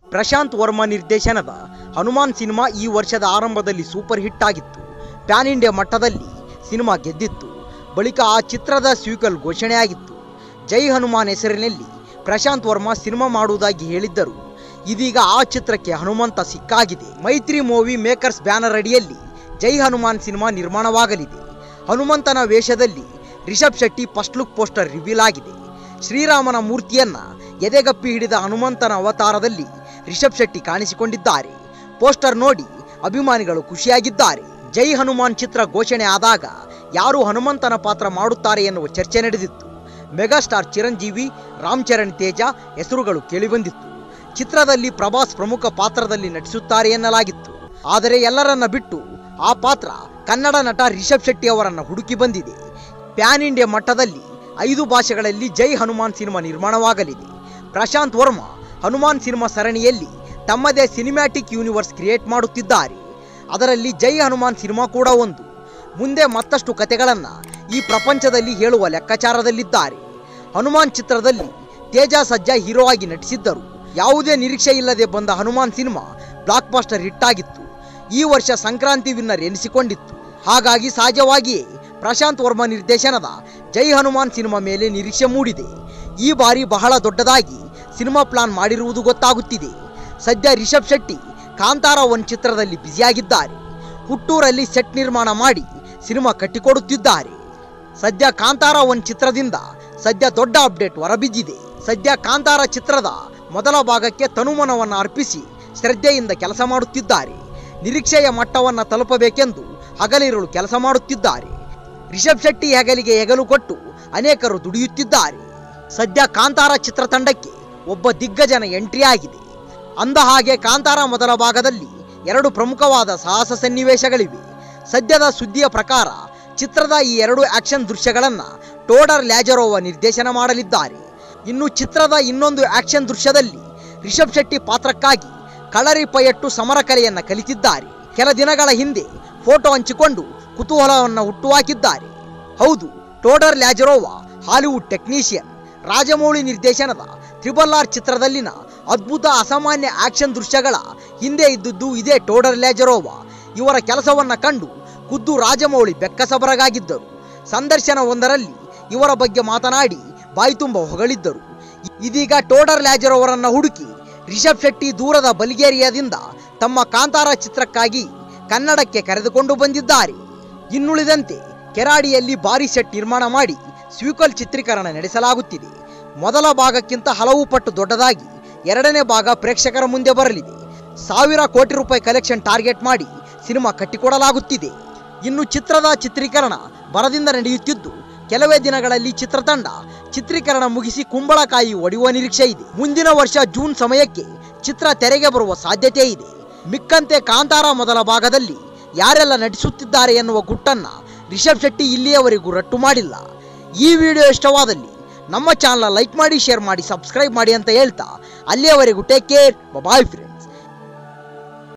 ಪ್ರಶಾಂತ್ ವರ್ಮಾ ನಿರ್ದೇಶನದ ಹನುಮಾನ್ ಸಿನಿಮಾ ಈ ವರ್ಷದ ಆರಂಭದಲ್ಲಿ ಸೂಪರ್ ಹಿಟ್ ಆಗಿತ್ತು ಪ್ಯಾನ್ ಇಂಡಿಯಾ ಮಟ್ಟದಲ್ಲಿ ಸಿನಿಮಾ ಗೆದ್ದಿತ್ತು ಬಳಿಕ ಆ ಚಿತ್ರದ ಸ್ವೀಕಲ್ ಘೋಷಣೆಯಾಗಿತ್ತು ಜೈ ಹನುಮಾನ್ ಹೆಸರಿನಲ್ಲಿ ಪ್ರಶಾಂತ್ ವರ್ಮಾ ಸಿನಿಮಾ ಮಾಡುವುದಾಗಿ ಹೇಳಿದ್ದರು ಇದೀಗ ಆ ಚಿತ್ರಕ್ಕೆ ಹನುಮಂತ ಸಿಕ್ಕಾಗಿದೆ ಮೈತ್ರಿ ಮೂವಿ ಮೇಕರ್ಸ್ ಬ್ಯಾನರ್ ಅಡಿಯಲ್ಲಿ ಜೈ ಹನುಮಾನ್ ಸಿನಿಮಾ ನಿರ್ಮಾಣವಾಗಲಿದೆ ಹನುಮಂತನ ವೇಷದಲ್ಲಿ Rishab Shetty first look poster reveal ಆಗಿದೆ ಶ್ರೀರಾಮನ ಮೂರ್ತಿಯನ್ನ ಎದೆಗಪ್ಪಿ ಹಿಡಿದ ಹನುಮಂತನ ಅವತಾರದಲ್ಲಿ ರಿಷಬ್ ಶೆಟ್ಟಿ ಕಾಣಿಸಿಕೊಂಡಿದ್ದಾರೆ ಪೋಸ್ಟರ್ ನೋಡಿ ಅಭಿಮಾನಿಗಳು ಖುಷಿಯಾಗಿದ್ದಾರೆ ಜೈ ಹನುಮಾನ್ ಚಿತ್ರ ಘೋಷಣೆ ಆದಾಗ ಯಾರು ಹನುಮಂತನ ಪಾತ್ರ ಮಾಡುತ್ತಾರೆ ಎನ್ನುವ ಚರ್ಚೆ ನಡೆದಿತ್ತು ಮೆಗಾಸ್ಟಾರ್ ಚಿರಂಜೀವಿ ರಾಮ್ ಚರಣ್ ತೇಜ ಹೆಸರುಗಳು ಕೇಳಿಬಂದಿತ್ತು ಚಿತ್ರದಲ್ಲಿ ಪ್ರಭಾಸ್ ಪ್ರಮುಖ ಪಾತ್ರದಲ್ಲಿ ನಟಿಸುತ್ತಾರೆ ಎನ್ನಲಾಗಿತ್ತು ಆದರೆ ಎಲ್ಲರನ್ನ ಬಿಟ್ಟು ಆ ಪಾತ್ರ ಕನ್ನಡ ನಟ ರಿಷಬ್ ಶೆಟ್ಟಿ ಅವರನ್ನ ಹುಡುಕಿ ಬಂದಿದೆ ಪ್ಯಾನ್ ಇಂಡಿಯಾ ಮಟ್ಟದಲ್ಲಿ ಐದು ಭಾಷೆಗಳಲ್ಲಿ ಜೈ ಹನುಮಾನ್ ಸಿನಿಮಾ ನಿರ್ಮಾಣವಾಗಲಿದೆ ಪ್ರಶಾಂತ್ ವರ್ಮಾ ಹನುಮಾನ್ ಸಿನಿಮಾ ಸರಣಿಯಲ್ಲಿ ತಮ್ಮದೇ ಸಿನಿಮ್ಯಾಟಿಕ್ ಯೂನಿವರ್ಸ್ ಕ್ರಿಯೇಟ್ ಮಾಡುತ್ತಿದ್ದಾರೆ ಅದರಲ್ಲಿ ಜೈ ಹನುಮಾನ್ ಸಿನಿಮಾ ಕೂಡ ಒಂದು ಮುಂದೆ ಮತ್ತಷ್ಟು ಕತೆಗಳನ್ನು ಈ ಪ್ರಪಂಚದಲ್ಲಿ ಹೇಳುವ ಲೆಕ್ಕಾಚಾರದಲ್ಲಿದ್ದಾರೆ ಹನುಮಾನ್ ಚಿತ್ರದಲ್ಲಿ ತೇಜ ಸಜ್ಜಾ ಹೀರೋ ಆಗಿ ನಟಿಸಿದ್ದರು ಯಾವುದೇ ನಿರೀಕ್ಷೆ ಇಲ್ಲದೆ ಬಂದ Hanuman cinema blockbuster hit ಆಗಿತ್ತು ಈ ವರ್ಷ ಸಂಕ್ರಾಂತಿ ವಿನ್ನರ್ ಎನಿಸಿಕೊಂಡಿತ್ತು ಹಾಗಾಗಿ ಸಹಜವಾಗಿಯೇ ಪ್ರಶಾಂತ್ ವರ್ಮಾ ನಿರ್ದೇಶನದ ಜೈ ಹನುಮಾನ್ ಸಿನಿಮಾ ಮೇಲೆ ನಿರೀಕ್ಷೆ ಮೂಡಿದೆ ಈ ಬಾರಿ ಬಹಳ ದೊಡ್ಡದಾಗಿ ಸಿನಿಮಾ ಪ್ಲಾನ್ ಮಾಡಿರುವುದು ಗೊತ್ತಾಗುತ್ತಿದೆ ಸದ್ಯ ರಿಷಬ್ ಶೆಟ್ಟಿ ಕಾಂತಾರ ಒನ್ ಚಿತ್ರದಲ್ಲಿ ಬ್ಯುಸಿಯಾಗಿದ್ದಾರೆ ಹುಟ್ಟೂರಲ್ಲಿ ಸೆಟ್ ನಿರ್ಮಾಣ ಮಾಡಿ ಸಿನಿಮಾ ಕಟ್ಟಿಕೊಡುತ್ತಿದ್ದಾರೆ ಸದ್ಯ ಕಾಂತಾರ ಒನ್ ಚಿತ್ರದಿಂದ ಸದ್ಯ ದೊಡ್ಡ ಅಪ್ಡೇಟ್ ಹೊರಬಿದ್ದಿದೆ ಸದ್ಯ ಕಾಂತಾರ ಚಿತ್ರದ ಮೊದಲ ಭಾಗಕ್ಕೆ ತನುಮನವನ್ನು ಅರ್ಪಿಸಿ ಶ್ರದ್ಧೆಯಿಂದ ಕೆಲಸ ಮಾಡುತ್ತಿದ್ದಾರೆ ನಿರೀಕ್ಷೆಯ ಮಟ್ಟವನ್ನು ತಲುಪಬೇಕೆಂದು ಹಗಲಿರುಳು ಕೆಲಸ ಮಾಡುತ್ತಿದ್ದಾರೆ ರಿಷಬ್ ಶೆಟ್ಟಿ ಹೆಗಲಿಗೆ ಹೆಗಲು ಕೊಟ್ಟು ಅನೇಕರು ದುಡಿಯುತ್ತಿದ್ದಾರೆ ಸದ್ಯ ಕಾಂತಾರ ಚಿತ್ರತಂಡಕ್ಕೆ ಒಬ್ಬ ದಿಗ್ಗಜನ ಎಂಟ್ರಿ ಆಗಿದೆ ಅಂದ ಹಾಗೆ ಕಾಂತಾರ ಮೊದಲ ಭಾಗದಲ್ಲಿ ಎರಡು ಪ್ರಮುಖವಾದ ಸಾಹಸ ಸನ್ನಿವೇಶಗಳಿವೆ ಸದ್ಯದ ಸುದ್ದಿಯ ಪ್ರಕಾರ ಚಿತ್ರದ ಈ ಎರಡು ಆಕ್ಷನ್ ದೃಶ್ಯಗಳನ್ನ ಟೋಡರ್ ಲ್ಯಾಜರೋವ ನಿರ್ದೇಶನ ಮಾಡಲಿದ್ದಾರೆ ಇನ್ನು ಚಿತ್ರದ ಇನ್ನೊಂದು ಆಕ್ಷನ್ ದೃಶ್ಯದಲ್ಲಿ ರಿಷಬ್ ಶೆಟ್ಟಿ ಪಾತ್ರಕ್ಕಾಗಿ ಕಳರಿ ಪಯಟ್ಟು ಸಮರ ಕಲೆಯನ್ನ ಕಲಿತಿದ್ದಾರೆ ಕೆಲ ದಿನಗಳ ಹಿಂದೆ ಫೋಟೋ ಹಂಚಿಕೊಂಡು ಕುತೂಹಲವನ್ನು ಹುಟ್ಟುಹಾಕಿದ್ದಾರೆ ಹೌದು Todor Lazarova Hollywood technician Rajamouli ನಿರ್ದೇಶನದ ತ್ರಿಬಲ್ ಆರ್ ಚಿತ್ರದಲ್ಲಿನ ಅದ್ಭುತ ಅಸಾಮಾನ್ಯ ಆಕ್ಷನ್ ದೃಶ್ಯಗಳ ಹಿಂದೆ ಇದ್ದುದು ಇದೇ ಟೋಡರ್ ಲ್ಯಾಜರೋವಾ ಇವರ ಕೆಲಸವನ್ನ ಕಂಡು ಖುದ್ದು ರಾಜಮೌಳಿ ಬೆಕ್ಕಸಬರಗಾಗಿದ್ದರು ಸಂದರ್ಶನ ಒಂದರಲ್ಲಿ ಇವರ ಬಗ್ಗೆ ಮಾತನಾಡಿ ಬಾಯ್ತುಂಬ ಹೊಗಳಿದ್ದರು ಇದೀಗ ಟೋಡರ್ ಲ್ಯಾಜರ್ ಅವರನ್ನ ಹುಡುಕಿ ರಿಷಬ್ ಶೆಟ್ಟಿ ದೂರದ ಬಲ್ಗೇರಿಯಾದಿಂದ ತಮ್ಮ ಕಾಂತಾರ ಚಿತ್ರಕ್ಕಾಗಿ ಕನ್ನಡಕ್ಕೆ ಕರೆದುಕೊಂಡು ಬಂದಿದ್ದಾರೆ ಇನ್ನುಳಿದಂತೆ ಕೆರಾಡಿಯಲ್ಲಿ ಭಾರಿ ಸೆಟ್ ನಿರ್ಮಾಣ ಮಾಡಿ ಸ್ವೀಕಲ್ ಚಿತ್ರೀಕರಣ ನಡೆಸಲಾಗುತ್ತಿದೆ ಮೊದಲ ಭಾಗಕ್ಕಿಂತ ಹಲವು ಪಟ್ಟು ದೊಡ್ಡದಾಗಿ ಎರಡನೇ ಭಾಗ ಪ್ರೇಕ್ಷಕರ ಮುಂದೆ ಬರಲಿದೆ ಸಾವಿರ ಕೋಟಿ ರೂಪಾಯಿ ಕಲೆಕ್ಷನ್ ಟಾರ್ಗೆಟ್ ಮಾಡಿ ಸಿನಿಮಾ ಕಟ್ಟಿಕೊಡಲಾಗುತ್ತಿದೆ ಇನ್ನು ಚಿತ್ರದ ಚಿತ್ರೀಕರಣ ಬರದಿಂದ ನಡೆಯುತ್ತಿದ್ದು ಕೆಲವೇ ದಿನಗಳಲ್ಲಿ ಚಿತ್ರತಂಡ ಚಿತ್ರೀಕರಣ ಮುಗಿಸಿ ಕುಂಬಳಕಾಯಿ ಒಡೆಯುವ ನಿರೀಕ್ಷೆ ಇದೆ ಮುಂದಿನ ವರ್ಷ ಜೂನ್ ಸಮಯಕ್ಕೆ ಚಿತ್ರ ತೆರೆಗೆ ಬರುವ ಸಾಧ್ಯತೆ ಇದೆ ಮಿಕ್ಕಂತೆ ಕಾಂತಾರ ಮೊದಲ ಭಾಗದಲ್ಲಿ ಯಾರೆಲ್ಲ ನಟಿಸುತ್ತಿದ್ದಾರೆ ಎನ್ನುವ ಗುಟ್ಟನ್ನ ರಿಷಬ್ ಶೆಟ್ಟಿ ಇಲ್ಲಿಯವರೆಗೂ ರಟ್ಟು ಮಾಡಿಲ್ಲ ಈ ವಿಡಿಯೋ ಇಷ್ಟವಾದಲ್ಲಿ ನಮ್ಮ ಚಾನಲ್ ಲೈಕ್ ಮಾಡಿ ಶೇರ್ ಮಾಡಿ ಸಬ್ಸ್ಕ್ರೈಬ್ ಮಾಡಿ ಅಂತ ಹೇಳ್ತಾ ಅಲ್ಲಿಯವರೆಗೂ ಟೇಕ್ ಕೇರ್ ಬಾಯ್ ಫ್ರೆಂಡ್